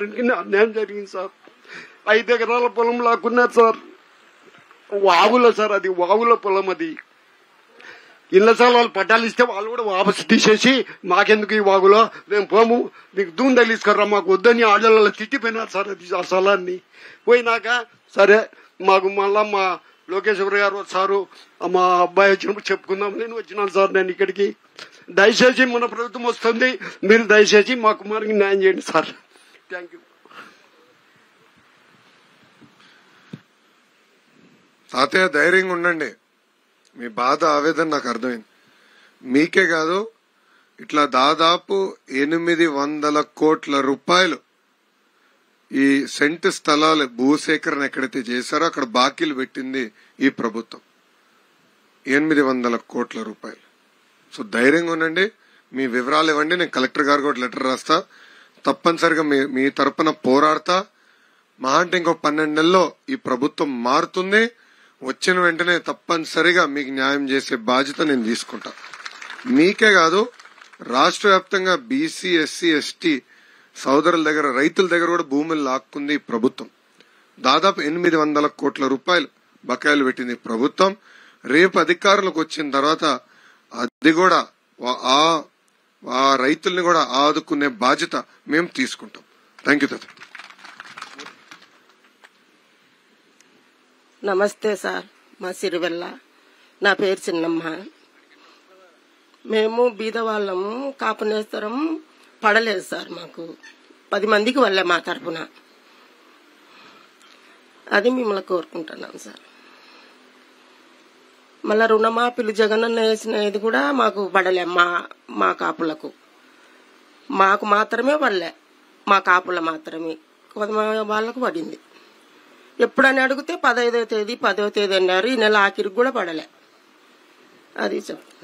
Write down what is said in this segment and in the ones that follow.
కుమారునికి అన్యాయం జరిగింది సార్ ఐదు ఎకరాల పొలం లాక్కున్నారు సార్ వాగులో సార్ అది వాగుల పొలం అది ఇళ్ల స్థలాలు పట్టాలు ఇస్తే వాళ్ళు కూడా వాపసు తీసేసి మాకెందుకు ఈ వాగులో మేము పోము మీకు దూం తగిలిసుకురా మాకు వద్దని ఆడలలో తిట్టిపోయినారు సార్ అది ఆ స్థలాన్ని పోయినాక సరే మాకు మళ్ళా మా లోకేశ్వర గారు సారు మా అబ్బాయి వచ్చినప్పుడు చెప్పుకుందాం నేను వచ్చినాను సార్ నేను ఇక్కడికి దయచేసి మన ప్రభుత్వం వస్తుంది మీరు దయచేసి మా కుమారుకి న్యాయం చేయండి సార్ థ్యాంక్ యూ తాతయ్య ధైర్యంగా ఉండండి మీ బాధ ఆవేదన నాకు అర్థమైంది మీకే కాదు ఇట్లా దాదాపు ఎనిమిది వందల కోట్ల రూపాయలు ఈ సెంటు స్థలాలు భూసేకరణ ఎక్కడైతే చేశారో అక్కడ బాకీలు పెట్టింది ఈ ప్రభుత్వం ఎనిమిది వందల కోట్ల రూపాయలు సో ధైర్యంగా ఉండండి మీ వివరాలు ఇవ్వండి నేను కలెక్టర్ గారు కూడా లెటర్ రాస్తా తప్పనిసరిగా మీ మీ తరపున పోరాడతా మహా అంటే ఇంకో పన్నెండు నెలల్లో ఈ ప్రభుత్వం మారుతుంది వచ్చిన వెంటనే తప్పనిసరిగా మీకు న్యాయం చేసే బాధ్యత నేను తీసుకుంటా మీకే కాదు రాష్ట్ర వ్యాప్తంగా బీసీ ఎస్సీ ఎస్టీ సోదరుల దగ్గర రైతుల దగ్గర కూడా భూములు లాక్కుంది ఈ ప్రభుత్వం దాదాపు ఎనిమిది వందల కోట్ల రూపాయలు బకాయిలు పెట్టింది ఈ ప్రభుత్వం రేపు అధికారులకు వచ్చిన తర్వాత అది కూడా వా- ఆ ఆ రైతుల్ని కూడా ఆదుకునే బాధ్యత మేము తీసుకుంటాం థ్యాంక్ యూ తాత నమస్తే సార్ మా సిరివెల్ల నా పేరు చిన్నమ్మ మేము బీదవాళ్ళము కాపునేస్తరం పడలేదు సార్ మాకు పది మందికి వల్లే మా తరపున అది మిమ్మల్ని కోరుకుంటున్నాం సార్ మళ్ళా రుణమాఫీలు జగనన్న వేసినది కూడా మాకు పడలే మా మా కాపులకు మాకు మాత్రమే పడలే మా కాపుల మాత్రమే కొంత వాళ్ళకు పడింది ఎప్పుడని అడిగితే పదహైదో తేదీ పదో తేదీ అన్నారు ఈ నెల ఆఖరికి కూడా పడలే అది చెప్తాను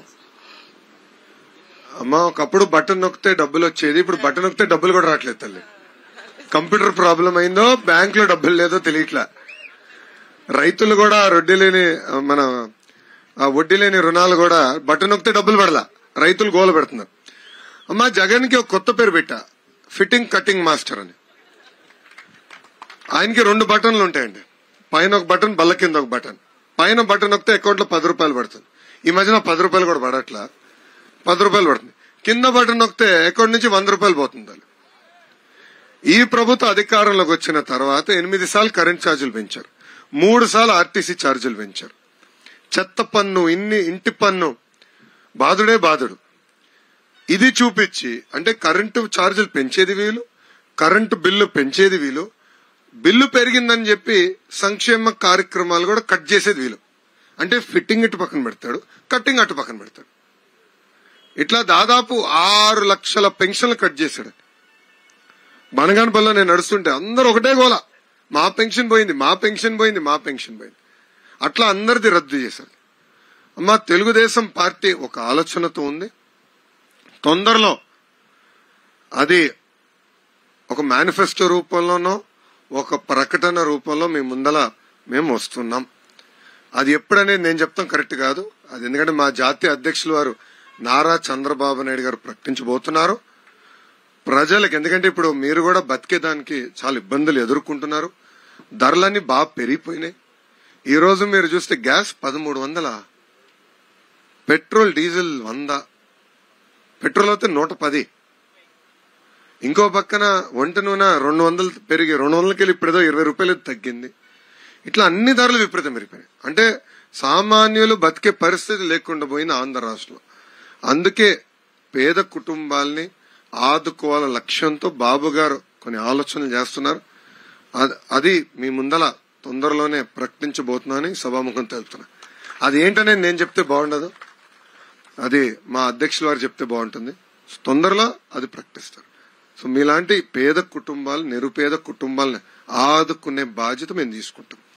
అమ్మ ఒకప్పుడు బటన్ నొక్కితే డబ్బులు వచ్చేది ఇప్పుడు బటన్ నొక్కితే డబ్బులు కూడా రావట్లేదు తల్లి కంప్యూటర్ ప్రాబ్లం అయిందో బ్యాంక్ లో డబ్బులు లేదో తెలియట్లా రైతులు కూడా రొడ్డి లేని ఆ, మన ఆ వడ్డీ లేని రుణాలు కూడా బటన్ నొక్కితే డబ్బులు పడలా రైతులు గోల పెడుతున్నారు అమ్మా జగన్ కి ఒక కొత్త పేరు పెట్టా ఫిట్టింగ్ కటింగ్ మాస్టర్ అని ఆయనకి రెండు బటన్లు ఉంటాయండి పైన ఒక బటన్ బల్ల కింద ఒక బటన్ పైన బటన్ నొక్కితే అకౌంట్ లో పది రూపాయలు పడుతుంది ఈ మధ్యన పది రూపాయలు కూడా పడట్లా పది రూపాయలు పడుతుంది కింద బటన్ నొక్కితే అకౌంట్ నుంచి వంద రూపాయలు పోతుంది అది. ఈ ప్రభుత్వ అధికారంలోకి వచ్చిన తర్వాత ఎనిమిది సార్లు కరెంట్ ఛార్జీలు పెంచారు మూడు సార్లు ఆర్టీసీ ఛార్జీలు పెంచారు చెత్త పన్ను ఇన్ని ఇంటి పన్ను బాధుడే బాధుడు ఇది చూపించి అంటే కరెంటు ఛార్జీలు పెంచేది వీలు కరెంటు బిల్లు పెంచేది వీలు బిల్లు పెరిగిందని చెప్పి సంక్షేమ కార్యక్రమాలు కూడా కట్ చేసేది వీలు అంటే ఫిట్టింగ్ ఇటు పక్కన పెడతాడు కట్టింగ్ అటు పక్కన పెడతాడు ఇట్లా దాదాపు ఆరు లక్షల పెన్షన్లు కట్ చేశాడు బనగానపల్లిలో నేను నడుస్తుంటే అందరూ ఒకటే గోల మా పెన్షన్ పోయింది మా పెన్షన్ పోయింది మా పెన్షన్ పోయింది అట్లా అందరిది రద్దు చేశారు అమ్మా తెలుగుదేశం పార్టీ ఒక ఆలోచనతో ఉంది తొందరలో అది ఒక మేనిఫెస్టో రూపంలోనో ఒక ప్రకటన రూపంలో మీ ముందల మేము వస్తున్నాం అది ఎప్పుడనేది నేను చెప్తాం కరెక్ట్ కాదు అది ఎందుకంటే మా జాతీయ అధ్యక్షులు వారు నారా చంద్రబాబు నాయుడు గారు ప్రకటించబోతున్నారు ప్రజలకు ఎందుకంటే ఇప్పుడు మీరు కూడా బతికేదానికి చాలా ఇబ్బందులు ఎదుర్కొంటున్నారు ధరలన్నీ బాగా పెరిగిపోయినాయి ఈ రోజు మీరు చూస్తే గ్యాస్ పదమూడు వందల పెట్రోల్ డీజిల్ వంద పెట్రోల్ అయితే నూట పది ఇంకో పక్కన వంట నూనె రెండు వందలు పెరిగి రెండు వందలకి వెళ్ళి ఇప్పుడు ఏదో ఇరవై రూపాయలు తగ్గింది ఇట్లా అన్ని ధరలు విపరీతం పెరిగిపోయినాయి అంటే సామాన్యులు బతికే పరిస్థితి లేకుండా పోయింది ఆంధ్ర రాష్ట్రంలో అందుకే పేద కుటుంబాల్ని ఆదుకోవాల లక్ష్యంతో బాబు గారు కొన్ని ఆలోచనలు చేస్తున్నారు అద- అది మీ ముందల తొందరలోనే ప్రకటించబోతున్నానని సభాముఖం తెలుపుతున్నా అది ఏంటనేది నేను చెప్తే బాగుండదు అది మా అధ్యక్షుల వారు చెప్తే బాగుంటుంది తొందరలో అది ప్రకటిస్తారు సో మీలాంటి పేద కుటుంబాలు నిరుపేద కుటుంబాలను ఆదుకునే బాధ్యత మేము తీసుకుంటాం